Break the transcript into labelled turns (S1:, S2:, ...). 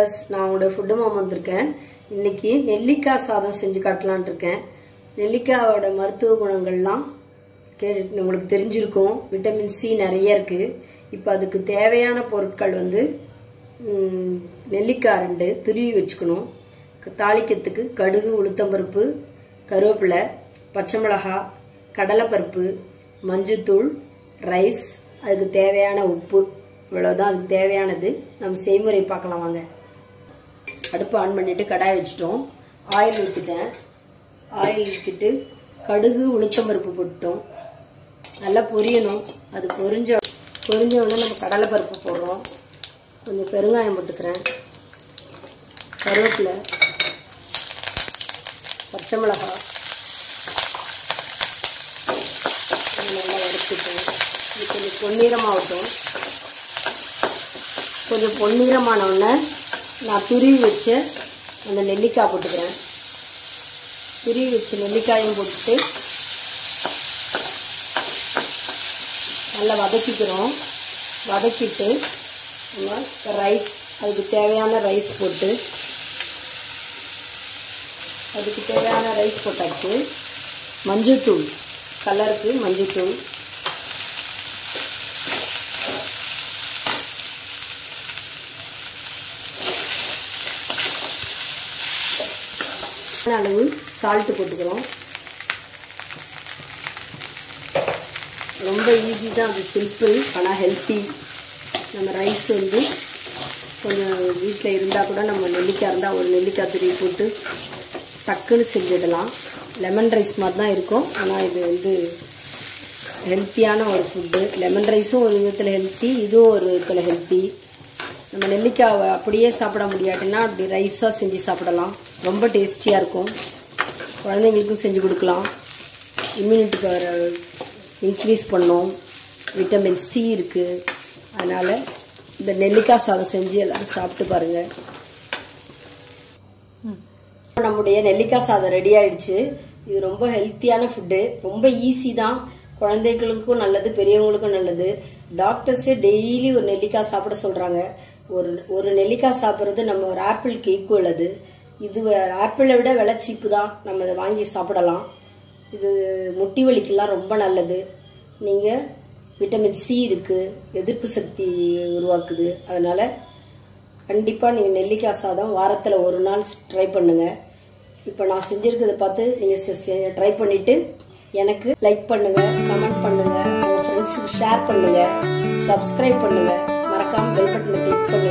S1: viewers நான் உங்களோட food மாம் வந்திருக்கேன் இன்னைக்கு நெல்லிக்காய் சாதம் செஞ்சு காட்டலான் இருக்கேன் நெல்லிக்காயோட மருத்துவ குணங்கள்லாம் கே உங்களுக்கு தெரிஞ்சிருக்கும் விட்டமின் சி நிறைய இருக்கு இப்போ அதுக்கு தேவையான பொருட்கள் வந்து ம், நெல்லிக்காய் ரெண்டு துருவி வச்சுக்கணும் தாளிக்கிறதுக்கு கடுகு உளுத்தம்பருப்பு கருவேப்பிலை பச்சை மிளகாய் கடலைப்பருப்பு மஞ்சத்தூள் ரைஸ் அதுக்கு தேவையான உப்பு இவ்வளோதான் அதுக்கு தேவையானது நம்ம செய்முறை பார்க்கலாம் வாங்க அடுப்பு ஆன் பண்ணிட்டு கடாய் வச்சுட்டோம் ஆயில் ஊற்றிட்டேன் ஆயில் ஊற்றிட்டு கடுகு உளுத்தம்பருப்பு போட்டோம் நல்லா பொரியணும் அது பொரிஞ்ச பொரிஞ்ச உடனே நம்ம கடலைப்பருப்பு போடுறோம் கொஞ்சம் பெருங்காயம் போட்டுக்கிறேன் கருவேப்பிலை பச்சை மிளகாய் இது நல்லா வறுத்துட்டோம் இது கொஞ்சம் பொன்னிறமாகட்டும் கொஞ்சம் பொன்னிறமான உடனே நான் துருவி வச்ச அந்த நெல்லிக்காய் போட்டுக்கிறேன் துருவி வச்ச நெல்லிக்காயும் போட்டுட்டு நல்லா வதக்கிக்கிறோம் வதக்கிட்டு நம்ம ரைஸ் அதுக்கு தேவையான ரைஸ் போட்டு அதுக்கு தேவையான ரைஸ் போட்டாச்சு மஞ்சள்தூள் கலருக்கு மஞ்சள்தூள் அளவு சால்ட்டு போட்டுக்கிறோம் ரொம்ப ஈஸி தான் அது சிம்பிள் ஆனால் ஹெல்த்தி நம்ம ரைஸ் வந்து கொஞ்சம் வீட்டில் இருந்தால் கூட நம்ம நெல்லிக்காய் இருந்தால் ஒரு நெல்லிக்காய் துருவி போட்டு டக்குன்னு செஞ்சிடலாம் லெமன் ரைஸ் மாதிரி தான் இருக்கும் ஆனால் இது வந்து ஹெல்த்தியான ஒரு ஃபுட்டு லெமன் ரைஸும் ஒரு விதத்தில் ஹெல்த்தி இதுவும் ஒரு விதத்தில் ஹெல்த்தி நம்ம நெல்லிக்காவை அப்படியே சாப்பிட முடியாட்டினா அப்படி ரைஸாக செஞ்சு சாப்பிடலாம் ரொம்ப டேஸ்டியாக இருக்கும் குழந்தைங்களுக்கும் செஞ்சு கொடுக்கலாம் இம்யூனிட்டி பவர் இன்க்ரீஸ் பண்ணும் விட்டமின் சி இருக்குது அதனால் இந்த நெல்லிக்காய் சாதம் செஞ்சு எல்லோரும் சாப்பிட்டு பாருங்கள் நம்முடைய நெல்லிக்காய் சாதம் ரெடி ஆயிடுச்சு இது ரொம்ப ஹெல்த்தியான ஃபுட்டு ரொம்ப ஈஸி தான் குழந்தைகளுக்கும் நல்லது பெரியவங்களுக்கும் நல்லது டாக்டர்ஸே டெய்லி ஒரு நெல்லிக்காய் சாப்பிட சொல்றாங்க ஒரு ஒரு நெல்லிக்காய் சாப்பிட்றது நம்ம ஒரு ஆப்பிளுக்கு ஈக்குவல் அது இது ஆப்பிளை விட விலை சீப்பு தான் நம்ம இதை வாங்கி சாப்பிடலாம் இது முட்டி வலிக்கெல்லாம் ரொம்ப நல்லது நீங்கள் விட்டமின் சி இருக்குது எதிர்ப்பு சக்தி உருவாக்குது அதனால் கண்டிப்பாக நீங்கள் நெல்லிக்காய் சாதம் வாரத்தில் ஒரு நாள் ட்ரை பண்ணுங்கள் இப்போ நான் செஞ்சுருக்கிறத பார்த்து நீங்கள் ட்ரை பண்ணிவிட்டு எனக்கு லைக் பண்ணுங்கள் கமெண்ட் பண்ணுங்கள் உங்கள் ஃப்ரெண்ட்ஸுக்கு ஷேர் பண்ணுங்கள் சப்ஸ்கிரைப் பண்ணுங்கள் மறக்காமல் பெல் பட்டனை கிளிக் பண்ணுங்கள்